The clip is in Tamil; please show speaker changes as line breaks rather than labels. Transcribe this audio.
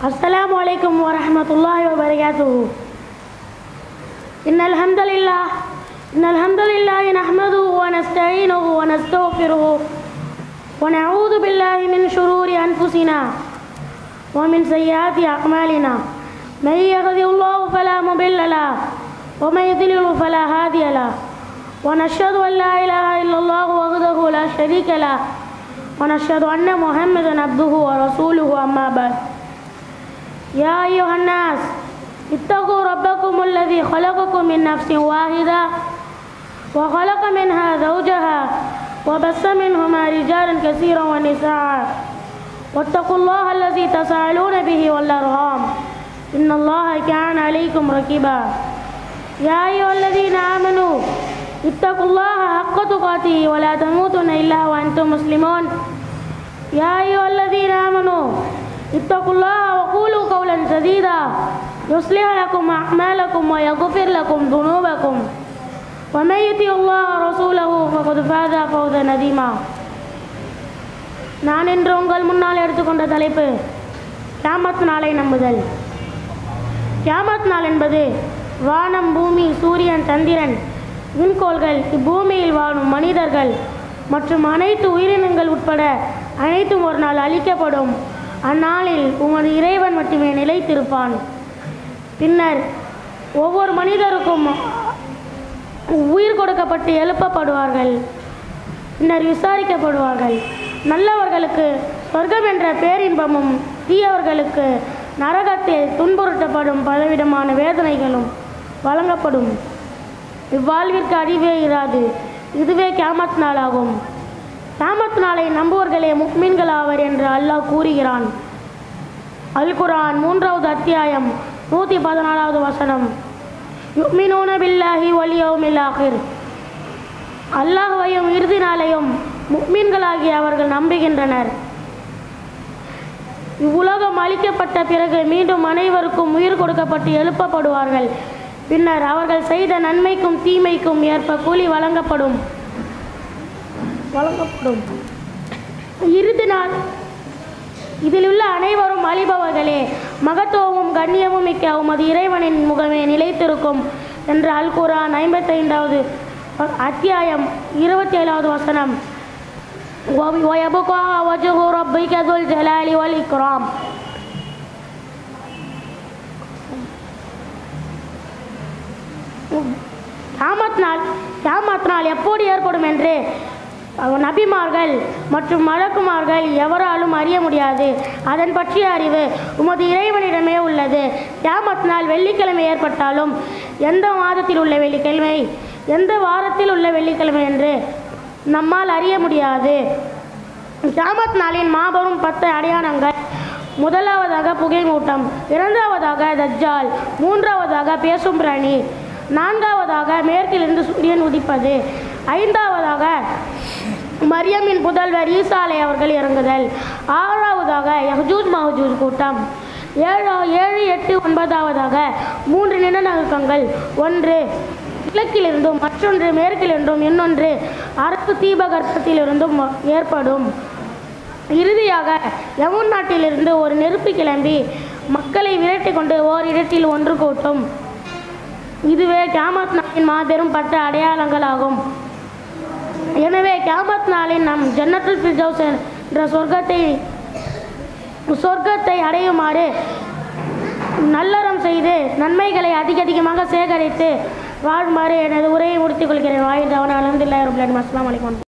السلام عليكم ورحمة الله وبركاته إن الحمد لله إن الحمد لله نحمده ونستعينه ونستغفره ونعوذ بالله من شرور أنفسنا ومن سيئات أعمالنا من يهد الله فلا مضل له ومن يضلل فلا هادي له ونشهد أن لا إله إلا الله وحده لا شريك له ونشهد أن محمدا عبده ورسوله أما بعد يا أيها الناس اتقوا ربكم الذي خلقكم من نفس واحدة وخلق منها زوجها وبث منهما رجالا كثيرا ونساء واتقوا الله الذي تساءلون به والأرحام إن الله كان عليكم رقيبا يا أيها الذين آمنوا اتقوا الله حق تقاته ولا تموتن إلا وأنتم مسلمون يا أيها الذين آمنوا اتقوا الله وقولوا قولا سديدا يصلح لكم أعمالكم ويغفر لكم ذنوبكم ومن يطع الله ورسوله فقد فاز فوزا عظيما நான் இன்று உங்கள் முன்னால் எடுத்துக்கொண்ட தலைப்பு கியாமத் நாளை நம்புதல் கியாமத் நாள் என்பது வானம் பூமி சூரியன் சந்திரன் விண்கோள்கள் இப்பூமியில் வாழும் மனிதர்கள் மற்றும் அனைத்து உயிரினங்கள் உட்பட அனைத்தும் ஒரு நாள் அழிக்கப்படும் அந்நாளில் உமது இறைவன் மட்டுமே நிலைத்திருப்பான் பின்னர் ஒவ்வொரு மனிதருக்கும் உயிர் கொடுக்கப்பட்டு எழுப்பப்படுவார்கள் பின்னர் விசாரிக்கப்படுவார்கள் நல்லவர்களுக்கு சொர்க்கம் என்ற பேரின்பமும் தீயவர்களுக்கு நரகத்தில் துன்புறுத்தப்படும் பலவிதமான வேதனைகளும் வழங்கப்படும் இவ்வாழ்விற்கு அறிவே இராது இதுவே கியாமத் நாளாகும் கியாமத் நாளை நம்புவர்களே முக்மீன்கள் ஆவர் என்று அல்லாஹ் கூறுகிறான் அல் குரான் மூன்றாவது அத்தியாயம் நூற்றி பதினாலாவது வசனம் யுக்மினூன பில்லாஹி வலியவுமில் ஆகிர் அல்லாஹ்வையும் இறுதி நாளையும் முக்மீன்களாகிய அவர்கள் நம்புகின்றனர் இவ்வுலகம் அழிக்கப்பட்ட பிறகு மீண்டும் அனைவருக்கும் உயிர் கொடுக்கப்பட்டு எழுப்பப்படுவார்கள் பின்னர் அவர்கள் செய்த நன்மைக்கும் தீமைக்கும் ஏற்ப கூலி வழங்கப்படும் வழங்கப்படும் இறுதி நாள் இதில் உள்ள அனைவரும் அழிபவர்களே மகத்துவமும் கண்ணியமும் மிக்க உமது இறைவனின் முகமே நிலைத்திருக்கும் என்று அல் குரான் ஐம்பத்தைந்தாவது அத்தியாயம் இருபத்தி ஏழாவது வசனம் ويبقى وجه ربك ذو الجلال والإكرام கியாமத் நாள் கியாமத் நாள் எப்போது ஏற்படும் என்று நபிமார்கள் மற்றும் மலக்குமார்கள் எவராலும் அறிய முடியாது அதன் பற்றிய அறிவு உமது இறைவனிடமே உள்ளது கியாமத் நாள் வெள்ளிக்கிழமை ஏற்பட்டாலும் எந்த மாதத்தில் உள்ள வெள்ளிக்கிழமை எந்த வாரத்தில் உள்ள வெள்ளிக்கிழமை என்று நம்மால் அறிய முடியாது கியாமத் நாளின் மாபெரும் பத்து அடையாளங்கள் முதலாவதாக புகைமூட்டம் இரண்டாவதாக தஜ்ஜால் மூன்றாவதாக பேசும் பிராணி நான்காவதாக மேற்கிலிருந்து சூரியன் உதிப்பது ஐந்தாவதாக மரியமின் புதல்வர் ஈசாலை அவர்கள் இறங்குதல் ஆறாவதாக யஹ்ஜூஜ் மஹஜூஜ் கூட்டம் ஏழா ஏழு எட்டு ஒன்பதாவதாக மூன்று நிலநடுக்கங்கள் ஒன்று கிழக்கிலிருந்தும் மற்றொன்று மேற்கிலிருந்தும் இன்னொன்று அரசு தீபகற்பத்திலிருந்தும் ஏற்படும் இறுதியாக யமுன் நாட்டிலிருந்து ஒரு நெருப்பு கிளம்பி மக்களை விரட்டி கொண்டு ஓரிடத்தில் ஒன்று கூட்டும் இதுவே கியாமத் நாளின் மாபெரும் பட்ட அடையாளங்களாகும் எனவே கியாமத் நாளின் நம் ஜன்னத்துல் ஃபிர்தௌஸ் என்ற சொர்க்கத்தை சொர்க்கத்தை அடையுமாறு நல்லறம் செய்து நன்மைகளை அதிக அதிகமாக சேகரித்து வாழுமாறு எனது உரையை முடித்துக் கொள்கிறேன் வாயில் தவன் அலமதுல்லா ரபுல்லான் அஸ்லாம் வலைக்கம்